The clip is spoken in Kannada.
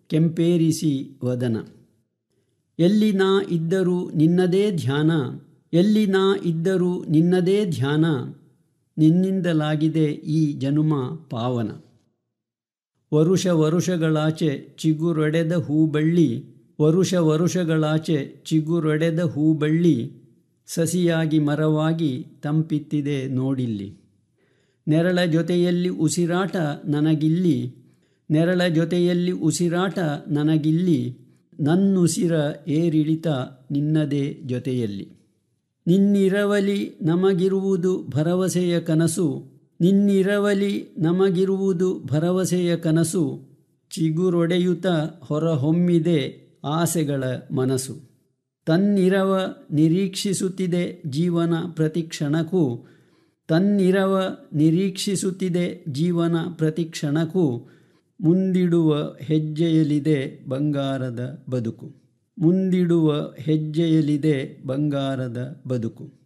ಕೆಂಪೇರಿಸಿ ವದನ ಎಲ್ಲಿ ನಾ ಇದ್ದರೂ ನಿನ್ನದೇ ಧ್ಯಾನ ಎಲ್ಲಿ ನಾ ಇದ್ದರೂ ನಿನ್ನದೇ ಧ್ಯಾನ ನಿನ್ನಿಂದಲಾಗಿದೆ ಈ ಜನುಮ ಪಾವನ ವರುಷ ವರುಷಗಳಾಚೆ ಚಿಗುರೊಡೆದ ಹೂಬಳ್ಳಿ ವರುಷ ವರುಷಗಳಾಚೆ ಚಿಗುರೊಡೆದ ಹೂಬಳ್ಳಿ ಸಸಿಯಾಗಿ ಮರವಾಗಿ ತಂಪಿತ್ತಿದೆ ನೋಡಿಲ್ಲಿ ನೆರಳ ಜೊತೆಯಲ್ಲಿ ಉಸಿರಾಟ ನನಗಿಲ್ಲಿ ನೆರಳ ಜೊತೆಯಲ್ಲಿ ಉಸಿರಾಟ ನನಗಿಲ್ಲಿ ನನ್ನುಸಿರ ಏರಿಳಿತ ನಿನ್ನದೇ ಜೊತೆಯಲ್ಲಿ ನಿನ್ನಿರವಲಿ ನಮಗಿರುವುದು ಭರವಸೆಯ ಕನಸು ನಿನ್ನಿರವಲಿ ನಮಗಿರುವುದು ಭರವಸೆಯ ಕನಸು ಚಿಗುರೊಡೆಯುತ್ತ ಹೊರಹೊಮ್ಮಿದೆ ಆಸೆಗಳ ಮನಸ್ಸು ತನ್ನಿರವ ನಿರೀಕ್ಷಿಸುತ್ತಿದೆ ಜೀವನ ಪ್ರತಿಕ್ಷಣಕ್ಕೂ ತನ್ನಿರವ ನಿರೀಕ್ಷಿಸುತ್ತಿದೆ ಜೀವನ ಪ್ರತಿಕ್ಷಣಕ್ಕೂ ಮುಂದಿಡುವ ಹೆಜ್ಜೆಯಲಿದೆ ಬಂಗಾರದ ಬದುಕು ಮುಂದಿಡುವ ಹೆಜ್ಜೆಯಲಿದೆ ಬಂಗಾರದ ಬದುಕು